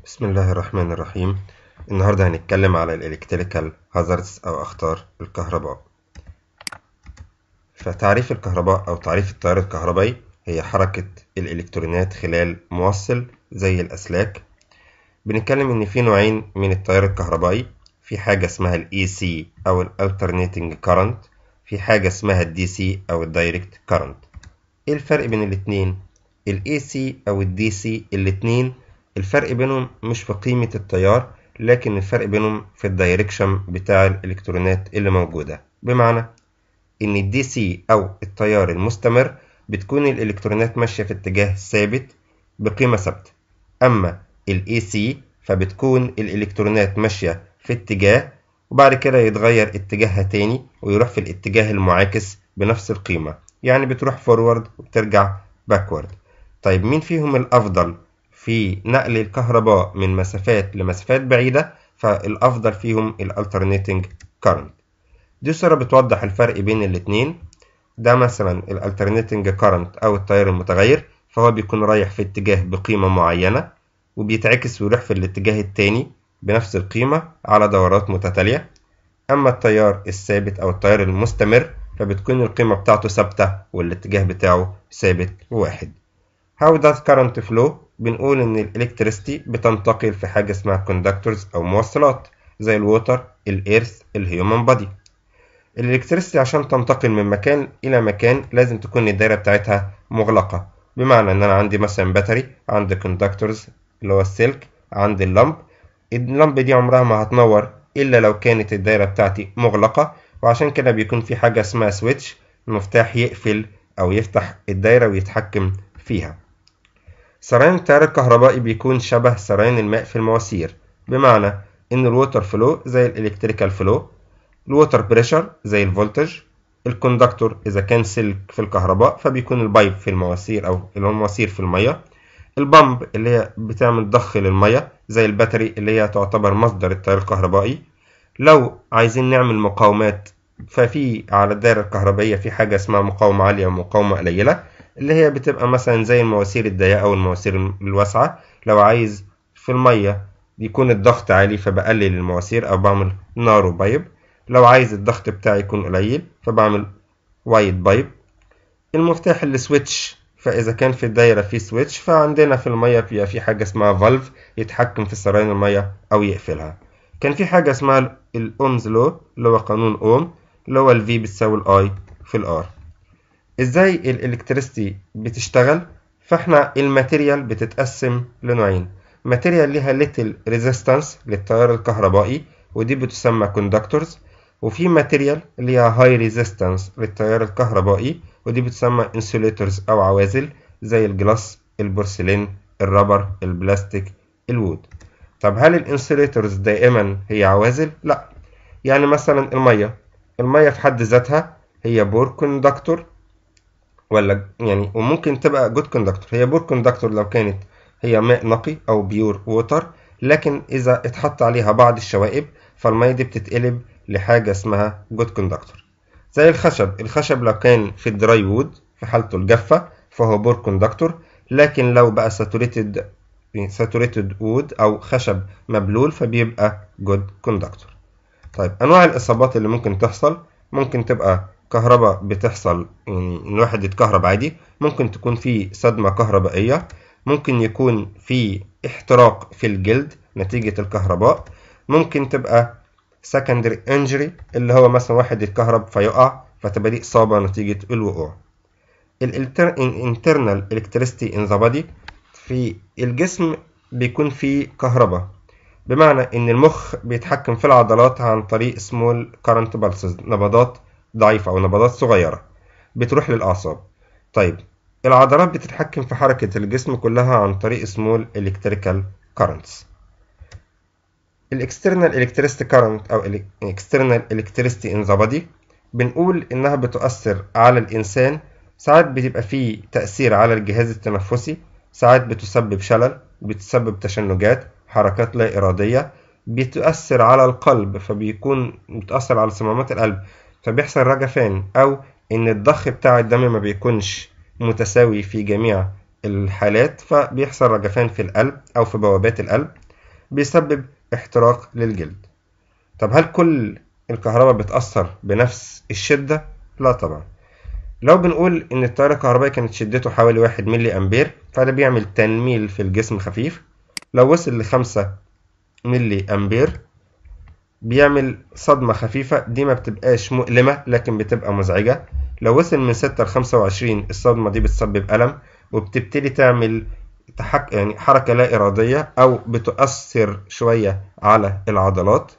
بسم الله الرحمن الرحيم النهاردة هنتكلم على الإلكتريكال هازاردز أو أخطار الكهرباء فتعريف الكهرباء أو تعريف التيار الكهربائي هي حركة الإلكترونات خلال موصل زي الأسلاك بنتكلم إن في نوعين من التيار الكهربائي في حاجة اسمها ال AC أو ال Alternating Current في حاجة اسمها ال DC أو ال Direct Current إيه الفرق بين الاتنين؟ ال AC أو ال DC الاتنين الفرق بينهم مش في قيمة التيار لكن الفرق بينهم في الدايركشن بتاع الإلكترونات اللي موجودة بمعنى إن الدي سي أو التيار المستمر بتكون الإلكترونات ماشية في اتجاه ثابت بقيمة ثابتة أما ال AC فبتكون الإلكترونات ماشية في اتجاه وبعد كده يتغير اتجاهها تاني ويروح في الاتجاه المعاكس بنفس القيمة يعني بتروح فورورد وبترجع باكورد طيب مين فيهم الأفضل في نقل الكهرباء من مسافات لمسافات بعيدة فالأفضل فيهم الالترنيتنج كارنت دي صورة بتوضح الفرق بين الاتنين ده مثلا الالترنيتنج كارنت أو التيار المتغير فهو بيكون رايح في اتجاه بقيمة معينة وبيتعكس ويروح في الاتجاه التاني بنفس القيمة على دورات متتالية أما التيار الثابت أو التيار المستمر فبتكون القيمة بتاعته ثابتة والاتجاه بتاعه ثابت وواحد How does current flow؟ بنقول إن الإلكتريستي بتنتقل في حاجة اسمها كوندكتورز أو موصلات زي الووتر، الإيرث، الهيومن بادي. الإلكتريستي عشان تنتقل من مكان إلى مكان لازم تكون الدايرة بتاعتها مغلقة بمعنى إن أنا عندي مثلا باتري عندي كوندكتورز اللي هو السلك عندي اللمب اللمب دي عمرها ما هتنور إلا لو كانت الدايرة بتاعتي مغلقة وعشان كده بيكون في حاجة اسمها سويتش المفتاح يقفل أو يفتح الدايرة ويتحكم فيها. سريان التيار الكهربائي بيكون شبه سريان الماء في المواسير بمعنى ان الووتر فلو زي الالكتريكال فلو الووتر بريشر زي الفولتج الكوندكتور اذا كان سلك في الكهرباء فبيكون البايب في المواسير او اللي هو المواسير في الميه البامب اللي هي بتعمل ضخ للميه زي الباتري اللي هي تعتبر مصدر التيار الكهربائي لو عايزين نعمل مقاومات ففي على الدائره الكهربائيه في حاجه اسمها مقاومه عاليه ومقاومه قليله اللي هي بتبقى مثلا زي المواسير الضيقة أو المواسير الواسعة لو عايز في المية يكون الضغط عالي فبقلل المواسير أو بعمل نارو بايب لو عايز الضغط بتاعي يكون قليل فبعمل وايد بايب المفتاح السويتش فإذا كان في الدايرة في سويتش فعندنا في المية بيبقى في حاجة اسمها فالف يتحكم في سريان المية أو يقفلها كان في حاجة اسمها الأومز لو اللي هو قانون أوم اللي هو الفي بتساوي الآي في الآر ازاي الالكتريستي بتشتغل فاحنا الماتيريال بتتقسم لنوعين ماتيريال ليها ليتل ريزيستانس للتيار الكهربائي ودي بتسمى كوندكتورز وفي ماتيريال ليها هاي ريزيستانس للتيار الكهربائي ودي بتسمى انسوليتورز او عوازل زي الجلاس البورسلين الرابر البلاستيك الوود طب هل الانسوليتورز دائما هي عوازل لا يعني مثلا الميه الميه في حد ذاتها هي بور كوندكتور ولا يعني وممكن تبقى جود كوندكتور هي بور كوندكتور لو كانت هي ماء نقي او بيور ووتر لكن اذا اتحط عليها بعض الشوائب فالميه دي بتتقلب لحاجه اسمها جود كوندكتور زي الخشب الخشب لو كان في الدراي وود في حالته الجافه فهو بور كوندكتور لكن لو بقى ساتوريتد ساتوريتد وود او خشب مبلول فبيبقى جود كوندكتور طيب انواع الاصابات اللي ممكن تحصل ممكن تبقى كهرباء بتحصل يعني ان الواحد يتكهرب عادي ممكن تكون في صدمة كهربائية ممكن يكون في احتراق في الجلد نتيجة الكهرباء ممكن تبقى secondary injury اللي هو مثلا واحد يتكهرب فيقع فتبقى دي إصابة نتيجة الوقوع internal electricity in the body في الجسم بيكون فيه كهرباء بمعنى ان المخ بيتحكم في العضلات عن طريق small current pulses نبضات ضعيفة أو نبضات صغيرة بتروح للأعصاب طيب العضلات بتتحكم في حركة الجسم كلها عن طريق small electrical currents الاكسترنال electricity current أو external electricity in the body بنقول إنها بتؤثر على الإنسان ساعات بتبقى فيه تأثير على الجهاز التنفسي ساعات بتسبب شلل بتسبب تشنجات حركات لا إرادية بتؤثر على القلب فبيكون بتأثر على صمامات القلب فبيحصل رجفان أو إن الضخ بتاع الدم ما بيكونش متساوي في جميع الحالات فبيحصل رجفان في القلب أو في بوابات القلب بيسبب احتراق للجلد طب هل كل الكهرباء بتأثر بنفس الشدة؟ لا طبعا لو بنقول إن التيار الكهربائي كانت شدته حوالي واحد ملي أمبير فده بيعمل تنميل في الجسم خفيف لو وصل لخمسة ملي أمبير بيعمل صدمة خفيفة دي ما بتبقاش مؤلمة لكن بتبقى مزعجة لو وصل من ستة لخمسة وعشرين الصدمة دي بتسبب ألم وبتبتدي تعمل تحك... يعني حركة لا إرادية أو بتؤثر شوية على العضلات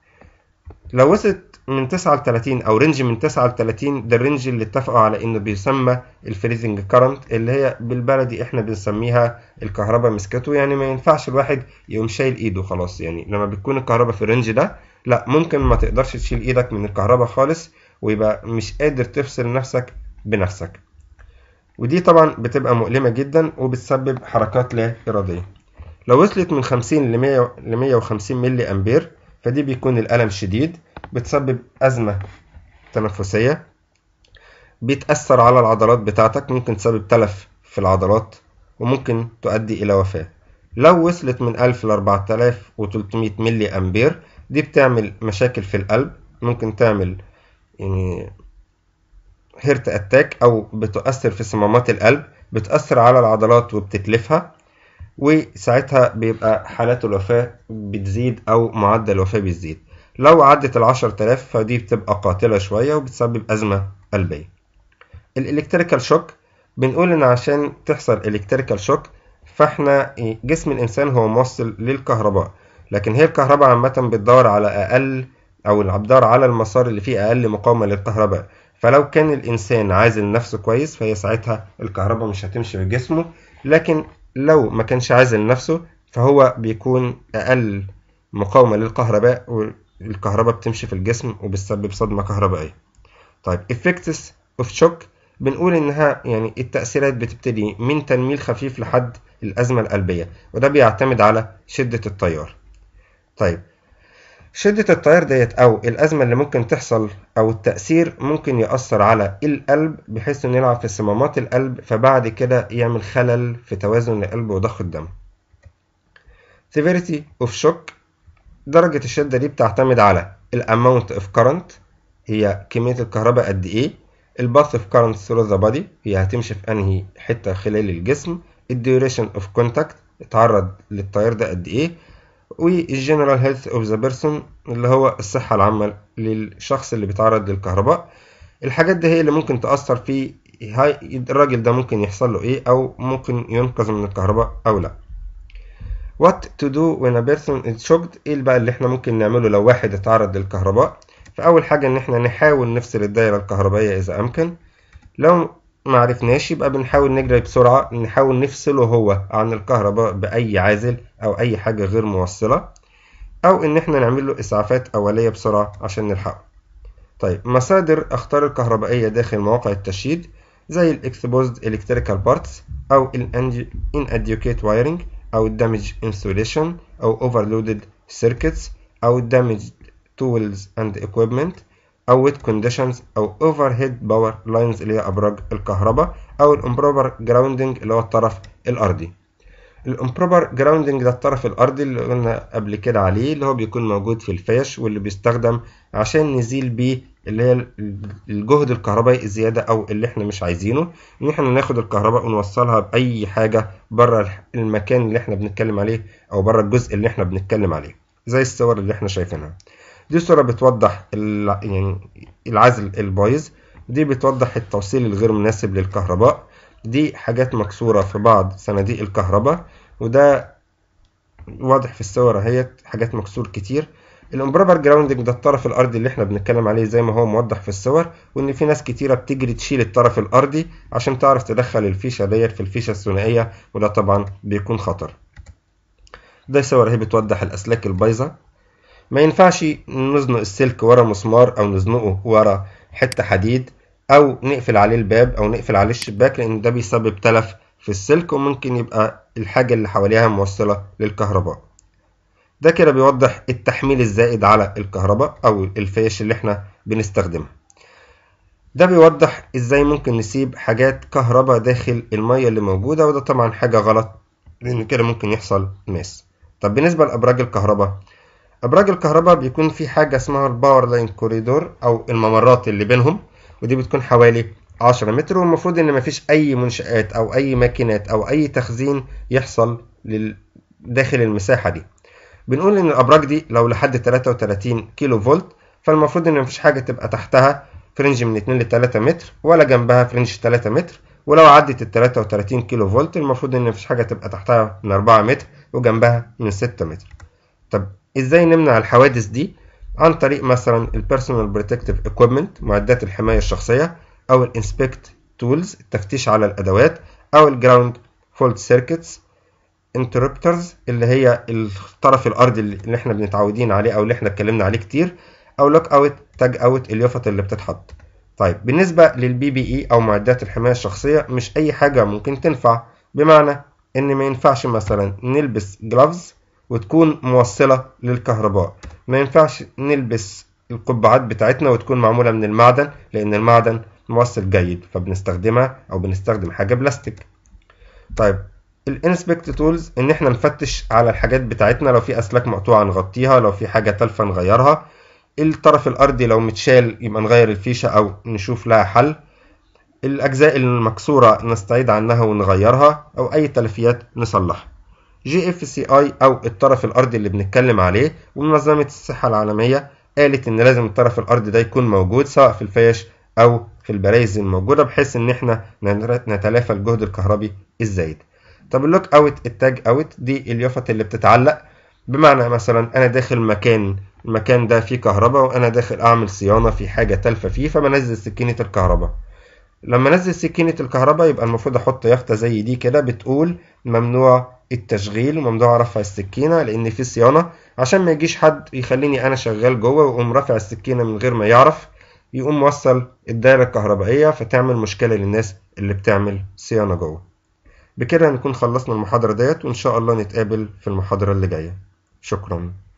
لو وصلت من 9 ل 30 او رينج من 9 ل 30 ده الرينج اللي اتفقوا على انه بيسمى الفريزنج كارنت اللي هي بالبلدي احنا بنسميها الكهرباء مسكته يعني ما ينفعش الواحد يقوم شايل ايده خلاص يعني لما بتكون الكهرباء في الرينج ده لا ممكن ما تقدرش تشيل ايدك من الكهرباء خالص ويبقى مش قادر تفصل نفسك بنفسك ودي طبعا بتبقى مؤلمة جدا وبتسبب حركات لا إرادية لو وصلت من 50 ل 100 ل 150 ملي أمبير فدي بيكون الألم شديد بتسبب أزمة تنفسية بيتأثر على العضلات بتاعتك ممكن تسبب تلف في العضلات وممكن تؤدي إلى وفاة لو وصلت من 1000 ل 4300 ملي أمبير دي بتعمل مشاكل في القلب ممكن تعمل يعني هيرت أتاك أو بتؤثر في صمامات القلب بتأثر على العضلات وبتتلفها وساعتها بيبقى حالات الوفاة بتزيد أو معدل الوفاة بيزيد لو عدت العشر تلاف فدي بتبقى قاتلة شوية وبتسبب أزمة قلبية الإلكتريكال شوك بنقول إن عشان تحصل إلكتريكال شوك فإحنا جسم الإنسان هو موصل للكهرباء لكن هي الكهرباء عامة بتدور على أقل أو بتدور على المسار اللي فيه أقل مقاومة للكهرباء فلو كان الإنسان عازل نفسه كويس فهي ساعتها الكهرباء مش هتمشي في جسمه لكن لو ما كانش عازل نفسه فهو بيكون أقل مقاومة للكهرباء والكهرباء بتمشي في الجسم وبتسبب صدمة كهربائية طيب effects of shock بنقول إنها يعني التأثيرات بتبتدي من تنميل خفيف لحد الأزمة القلبية وده بيعتمد على شدة التيار طيب شدة التيار ديت أو الأزمة اللي ممكن تحصل أو التأثير ممكن يأثر على القلب بحيث إنه يلعب في صمامات القلب فبعد كده يعمل خلل في توازن القلب وضخ الدم. severity of shock درجة الشدة دي بتعتمد على ال amount of current هي كمية الكهرباء قد إيه ال path of current through the body هي هتمشي في أنهي حتة خلال الجسم ال duration of contact اتعرض للتيار ده قد إيه والجنرال هيلث اوف ذا بيرسون اللي هو الصحة العامة للشخص اللي بيتعرض للكهرباء الحاجات دي هي اللي ممكن تأثر في هاي الراجل ده ممكن يحصل له ايه او ممكن ينقذ من الكهرباء او لا what to do when a person is shocked ايه بقى اللي احنا ممكن نعمله لو واحد اتعرض للكهرباء فاول حاجة ان احنا نحاول نفصل الدايرة الكهربائية اذا امكن لو ما عرفناش يبقى بنحاول نجري بسرعة نحاول نفصله هو عن الكهرباء بأي عازل أو أي حاجة غير موصلة أو إن إحنا نعمل له إسعافات أولية بسرعة عشان نلحقه. طيب مصادر أخطار الكهربائية داخل مواقع التشييد زي ال Exposed Electrical Parts أو ال Inadequate Wiring أو ال Damaged Insulation أو Overloaded Circuits أو Damaged Tools and Equipment أو wet conditions أو overhead power lines اللي هي أبراج الكهرباء أو الامبروبر جراوندنج اللي هو الطرف الأرضي الامبروبر جراوندنج ده الطرف الأرضي اللي قلنا قبل كده عليه اللي هو بيكون موجود في الفيش واللي بيستخدم عشان نزيل بيه اللي هي الجهد الكهربائي الزيادة أو اللي احنا مش عايزينه إن احنا ناخد الكهرباء ونوصلها بأي حاجة بره المكان اللي احنا بنتكلم عليه أو بره الجزء اللي احنا بنتكلم عليه زي الصور اللي احنا شايفينها دي صورة بتوضح يعني العزل البايظ دي بتوضح التوصيل الغير مناسب للكهرباء دي حاجات مكسورة في بعض صناديق الكهرباء وده واضح في الصور اهيت حاجات مكسور كتير الامبروبر جراوندنج ده الطرف الارضي اللي احنا بنتكلم عليه زي ما هو موضح في الصور وان في ناس كتيره بتجري تشيل الطرف الارضي عشان تعرف تدخل الفيشه ديت في الفيشه الثنائيه وده طبعا بيكون خطر ده صور اهي بتوضح الاسلاك البايظه ما ينفعش نزنق السلك ورا مسمار او نزنقه ورا حته حديد او نقفل عليه الباب او نقفل عليه الشباك لان ده بيسبب تلف في السلك وممكن يبقى الحاجه اللي حواليها موصله للكهرباء ده كده بيوضح التحميل الزائد على الكهرباء او الفيش اللي احنا بنستخدمها ده بيوضح ازاي ممكن نسيب حاجات كهرباء داخل المية اللي موجودة وده طبعا حاجة غلط لان كده ممكن يحصل ماس طب بالنسبة لأبراج الكهرباء أبراج الكهرباء بيكون في حاجة اسمها الباور لاين كوريدور أو الممرات اللي بينهم ودي بتكون حوالي 10 متر والمفروض إن مفيش أي منشآت أو أي ماكينات أو أي تخزين يحصل لل... داخل المساحة دي بنقول إن الأبراج دي لو لحد 33 كيلو فولت فالمفروض إن مفيش حاجة تبقى تحتها فرنج من 2 ل 3 متر ولا جنبها فرنج 3 متر ولو عدت ال 33 كيلو فولت المفروض إن مفيش حاجة تبقى تحتها من 4 متر وجنبها من 6 متر طب إزاي نمنع الحوادث دي عن طريق مثلا البيرسونال بروتكتيف ايكويبمنت معدات الحماية الشخصية أو الانسبكت تولز التفتيش على الأدوات أو الجراوند فولت سيركتس انتربترز اللي هي الطرف الارضي اللي احنا بنتعودين عليه او اللي احنا اتكلمنا عليه كتير او لوك اوت تاج اوت اليافط اللي بتتحط طيب بالنسبه للبي بي اي او معدات الحمايه الشخصيه مش اي حاجه ممكن تنفع بمعنى ان ما ينفعش مثلا نلبس جلافز وتكون موصله للكهرباء ما ينفعش نلبس القبعات بتاعتنا وتكون معموله من المعدن لان المعدن موصل جيد فبنستخدمها او بنستخدم حاجه بلاستيك طيب الانسبكت تولز ان احنا نفتش على الحاجات بتاعتنا لو في اسلاك مقطوعه نغطيها لو في حاجه تالفه نغيرها الطرف الارضي لو متشال يبقى نغير الفيشه او نشوف لها حل الاجزاء المكسوره نستعيد عنها ونغيرها او اي تلفيات نصلحها جي اف سي اي او الطرف الارضي اللي بنتكلم عليه ومنظمه الصحه العالميه قالت ان لازم الطرف الارضي ده يكون موجود سواء في الفيش او في البرايز الموجوده بحيث ان احنا نتلافى الجهد الكهربي الزايد طب اللوك اوت التاج اوت دي اليافط اللي بتتعلق بمعنى مثلا انا داخل مكان المكان ده فيه كهرباء وانا داخل اعمل صيانه في حاجه تالفه فيه فبنزل سكينه الكهرباء لما انزل سكينه الكهرباء يبقى المفروض احط يافطه زي دي كده بتقول ممنوع التشغيل وممنوع رفع السكينه لان في صيانه عشان ما يجيش حد يخليني انا شغال جوه ويقوم رافع السكينه من غير ما يعرف يقوم موصل الدايره الكهربائيه فتعمل مشكله للناس اللي بتعمل صيانه جوه بكده نكون خلصنا المحاضرة ديت وإن شاء الله نتقابل في المحاضرة اللي جاية شكرا